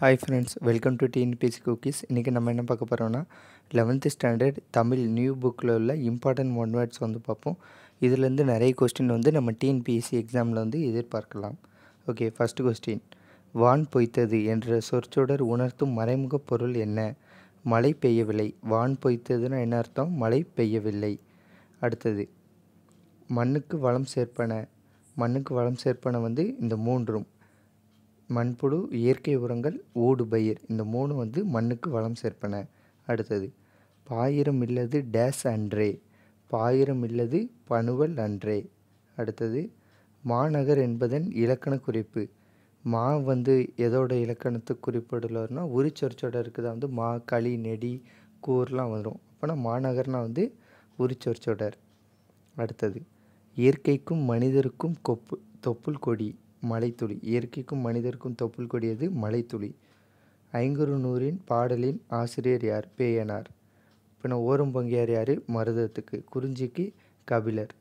hi friends welcome to TNPSC cookies இன்றைக்கி நம்ம என்ன பார்க்க போகிறோம்னா லெவன்த்து ஸ்டாண்டர்ட் தமிழ் நியூ புக்கில் உள்ள இம்பார்ட்டன்ட் ஒன் வேர்ட்ஸ் வந்து பார்ப்போம் இதுலேருந்து நிறைய கொஸ்டின் வந்து நம்ம டிஎன்பிஎஸ்சி எக்ஸாமில் வந்து எதிர்பார்க்கலாம் ஓகே ஃபஸ்ட்டு கொஸ்டின் வான் பொய்த்தது என்ற சொற்சொடர் உணர்த்தும் மறைமுக பொருள் என்ன மழை பெய்யவில்லை வான் பொய்த்ததுன்னா என்ன அர்த்தம் மழை பெய்யவில்லை அடுத்தது மண்ணுக்கு வளம் சேர்ப்பன மண்ணுக்கு வளம் சேர்ப்பன வந்து இந்த மூன்றும் மண்புழு இயற்கை உரங்கள் ஊடுபயிர் இந்த மூணு வந்து மண்ணுக்கு வளம் சேர்ப்பன அடுத்தது பாயிரம் இல்லது டேஸ் அன்றே பாயிரம் இல்லது பணுவல் அன்றே அடுத்தது மாநகர் என்பதன் இலக்கண குறிப்பு மா வந்து எதோட இலக்கணத்துக்கு குறிப்பிடலன்னா உரிச்சொற்சொடருக்கு தான் வந்து மா களி நெடி கூர்லாம் வரும் அப்போனா மாநகர்னா வந்து உரிச்சொற்சொடர் அடுத்தது இயற்கைக்கும் மனிதருக்கும் கொப்பு தொப்புள் கொடி மலைத்துளி இயற்கைக்கும் மனிதருக்கும் தொப்புள் கொடியது மலைத்துளி ஐங்குறு நூறின் பாடலின் ஆசிரியர் யார் பேயனார் பின்ன ஓரம் பொங்கியார் யார் மருதத்துக்கு குறிஞ்சிக்கு கபிலர்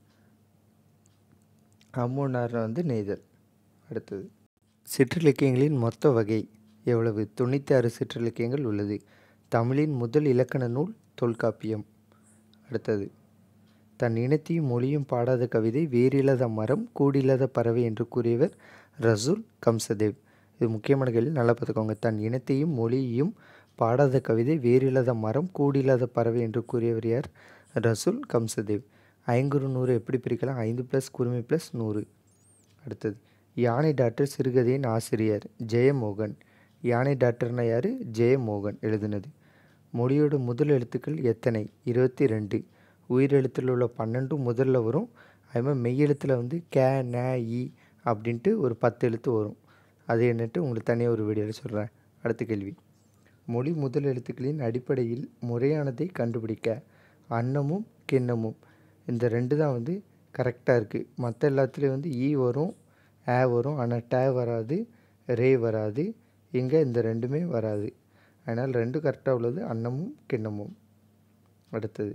அம்மூனார் வந்து நெய்தல் அடுத்தது சிற்றிலக்கியங்களின் மொத்த வகை எவ்வளவு தொண்ணூற்றி ஆறு சிற்றிலக்கியங்கள் உள்ளது தமிழின் முதல் இலக்கண நூல் தொல்காப்பியம் அடுத்தது தன் இனத்தையும் மொழியும் பாடாத கவிதை வேறில்லாத மரம் கூடில்லாத பறவை என்று கூறியவர் ரசூல் கம்சதேவ் இது முக்கியமான கேள்வி நல்லா பார்த்துக்கோங்க தன் இனத்தையும் மொழியையும் பாடாத கவிதை வேறில்லாத மரம் கூடில்லாத பறவை என்று கூறியவர் யார் ரசூல் கம்சதேவ் ஐங்குறு நூறு எப்படி பிரிக்கலாம் ஐந்து ப்ளஸ் குறுமை ப்ளஸ் நூறு அடுத்தது யானை டாக்டர் சிறுகதையின் ஆசிரியர் ஜெயமோகன் யானை டாக்டர்னா யார் ஜெயமோகன் எழுதினது மொழியோட முதல் எழுத்துக்கள் எத்தனை இருபத்தி ரெண்டு உயிரெழுத்தில் உள்ள பன்னெண்டும் முதல்ல வரும் அதுமாதிரி மெய்யெழுத்தில் வந்து கே ந இ அப்படின்ட்டு ஒரு பத்து எழுத்து வரும் அது என்னட்டு உங்களுக்கு தனியாக ஒரு வீடியோவில் சொல்கிறேன் அடுத்த கேள்வி மொழி முதல் எழுத்துக்களின் அடிப்படையில் முறையானதை கண்டுபிடிக்க அன்னமும் கிண்ணமும் இந்த ரெண்டு தான் வந்து கரெக்டாக இருக்குது மற்ற எல்லாத்துலேயும் வந்து ஈ வரும் ஏ வரும் ஆனால் டே வராது ரே வராது இங்கே இந்த ரெண்டுமே வராது அதனால் ரெண்டும் கரெக்டாக உள்ளது அன்னமும் கிண்ணமும் அடுத்தது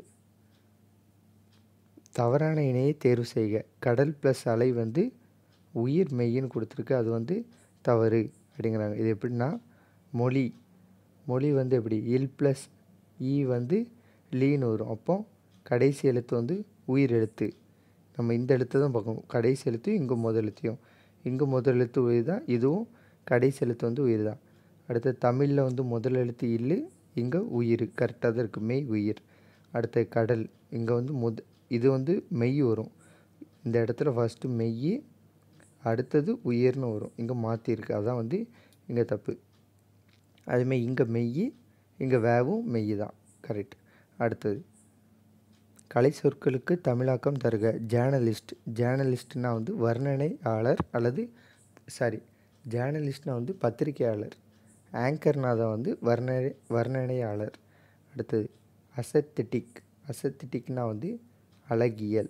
தவறான இணையை தேர்வு செய்க கடல் ப்ளஸ் அலை வந்து உயிர் மெய்யின்னு கொடுத்துருக்கு அது வந்து தவறு அப்படிங்கிறாங்க இது எப்படின்னா மொழி மொழி வந்து எப்படி இல் ப்ளஸ் ஈ வந்து லீன்னு வரும் அப்போ கடைசி எழுத்து வந்து உயிர் எழுத்து நம்ம இந்த எழுத்து தான் பார்க்கணும் கடைசி எழுத்தையும் இங்கே முதல் எழுத்தையும் இங்கே முதல் எழுத்து உயிர் தான் இதுவும் கடைசி எழுத்து வந்து உயிர் தான் அடுத்து தமிழில் வந்து முதல் எழுத்து இல்லு இங்கே உயிர் கரெக்டாக தான் இருக்குது மெய் உயிர் அடுத்த கடல் இங்கே வந்து முத இது வந்து மெய் வரும் இந்த இடத்துல ஃபஸ்ட்டு மெய் அடுத்தது உயிர்னு வரும் இங்கே மாற்றிருக்கு அதான் வந்து இங்கே தப்பு அதுமாதிரி இங்கே மெய் இங்கே வேவும் மெய் தான் கரெக்ட் அடுத்தது கலை சொற்களுக்கு தமிழாக்கம் தருக ஜேர்னலிஸ்ட் ஜேர்னலிஸ்ட்னா வந்து வர்ணனையாளர் அல்லது சாரி ஜேர்னலிஸ்ட்னா வந்து பத்திரிகையாளர் ஆங்கர்னா தான் வந்து வர்ணனை வர்ணனையாளர் அடுத்தது அசத்தெட்டிக் அசத்தெட்டிக்னா வந்து அழகியல்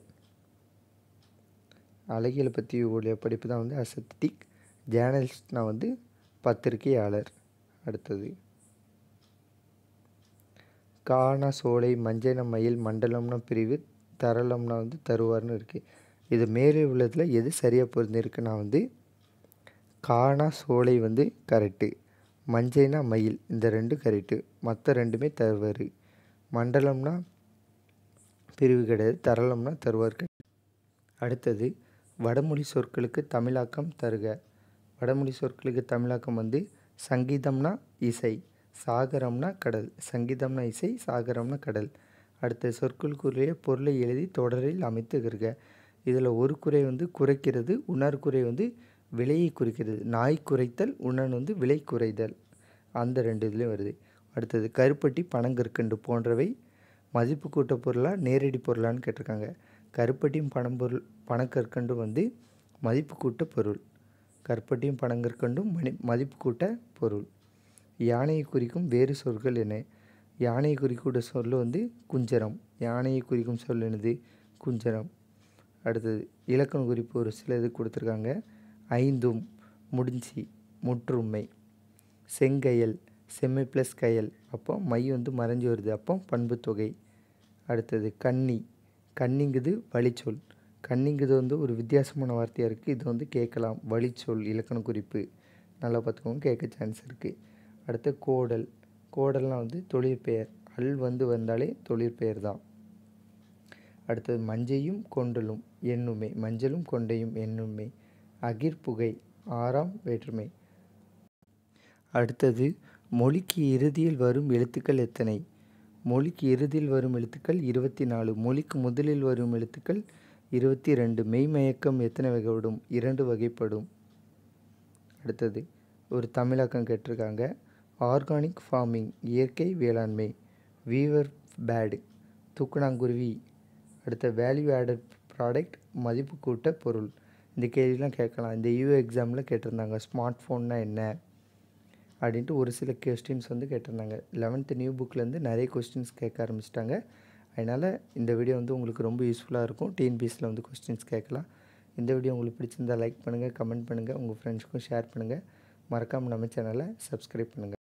அழகியலை பற்றி உள்ள படிப்பு தான் வந்து அசத்தட்டிக் ஜேர்னலிஸ்ட்னா வந்து பத்திரிகையாளர் அடுத்தது காணா சோலை மஞ்சன மயில் மண்டலம்னா பிரிவு தரளம்னா வந்து தருவார்னு இருக்குது இது மேலே உள்ளதில் எது சரியாக பொருந்திருக்குன்னா வந்து காணா சோலை வந்து கரெக்டு மஞ்சைனா மயில் இந்த ரெண்டு கரெக்டு மற்ற ரெண்டுமே தருவார் மண்டலம்னா பிரிவு கிடையாது தரளம்னா தருவார் அடுத்தது வடமொழி சொற்களுக்கு தமிழாக்கம் தருக வடமொழி சொற்களுக்கு தமிழாக்கம் வந்து சங்கீதம்னா இசை சாகரம்னா கடல் சங்கீதம்னா இசை சாகரம்னா கடல் அடுத்த சொற்களுக்குரிய பொருளை எழுதி தொடரில் அமைத்துகிறக இதில் ஒரு குறை வந்து குறைக்கிறது உணர் குறை வந்து விலையை குறிக்கிறது நாய் குறைத்தல் உணன் வந்து விலை குறைதல் அந்த ரெண்டு இதுலேயும் வருது அடுத்தது கருப்பட்டி பனங்கற்கண்டு போன்றவை மதிப்பு கூட்ட பொருளா நேரடி பொருளான்னு கேட்டிருக்காங்க கருப்பட்டியும் பணம் பொருள் பணக்கற்கண்டும் வந்து மதிப்பு கூட்ட பொருள் கருப்பட்டியும் பனங்கற்கண்டும் மணி மதிப்பு கூட்ட பொருள் யானையை குறிக்கும் வேறு சொற்கள் என்ன யானையை குறிக்கூட சொல் வந்து குஞ்சரம் யானையை குறிக்கும் சொல் என்னது குஞ்சரம் அடுத்தது இலக்கண குறிப்பு ஒரு சில இது கொடுத்துருக்காங்க ஐந்தும் முடிஞ்சி முற்றுமை செங்கயல் செம்மை ப்ளஸ் கயல் அப்போ மை வந்து மறைஞ்சு வருது அப்போ பண்பு தொகை அடுத்தது கன்னி கன்னிங்குது வழிச்சொல் கன்னிங்குது வந்து ஒரு வித்தியாசமான வார்த்தையாக இருக்குது இது வந்து கேட்கலாம் வழிச்சொல் இலக்கண குறிப்பு நல்லா பார்த்துக்கோங்க கேட்க சான்ஸ் இருக்குது அடுத்து கோடல் கோடல்னால் வந்து தொழிற்பெயர் அல் வந்து வந்தாலே தொழிற்பெயர் தான் அடுத்தது மஞ்சையும் கொண்டலும் எண்ணுமை மஞ்சளும் கொண்டையும் எண்ணுமை அகிர்புகை ஆறாம் வேற்றுமை அடுத்தது மொழிக்கு இறுதியில் வரும் எழுத்துக்கள் எத்தனை மொழிக்கு இறுதியில் வரும் எழுத்துக்கள் இருபத்தி நாலு மொழிக்கு முதலில் வரும் எழுத்துக்கள் இருபத்தி ரெண்டு மெய்மயக்கம் எத்தனை வகைப்படும் இரண்டு வகைப்படும் அடுத்தது ஒரு தமிழாக்கம் கேட்டிருக்காங்க ஆர்கானிக் ஃபார்மிங் இயற்கை வேளாண்மை வீவர் பேடு தூக்குனாங்குருவி அடுத்த வேல்யூ ஆடட் ப்ராடக்ட் மதிப்பு கூட்ட பொருள் இந்த கேள்விலாம் கேட்கலாம் இந்த யூ எக்ஸாமில் கேட்டிருந்தாங்க ஸ்மார்ட் ஃபோன்னா என்ன அப்படின்ட்டு ஒரு சில கொஸ்டின்ஸ் வந்து கேட்டிருந்தாங்க லெவன்த்து நியூ புக்லேருந்து நிறைய கொஸ்டின்ஸ் கேட்க ஆரம்பிச்சிட்டாங்க அதனால் இந்த வீடியோ வந்து உங்களுக்கு ரொம்ப யூஸ்ஃபுல்லாக இருக்கும் டிஎன்பிஎஸ்சியில் வந்து கொஸ்டின்ஸ் கேட்கலாம் இந்த வீடியோ உங்களுக்கு பிடிச்சிருந்தால் லைக் பண்ணுங்கள் கமெண்ட் பண்ணுங்கள் உங்கள் ஃப்ரெண்ட்ஸ்க்கும் ஷேர் பண்ணுங்கள் மறக்காமல் நம்ம சேனலை சப்ஸ்கிரைப் பண்ணுங்கள்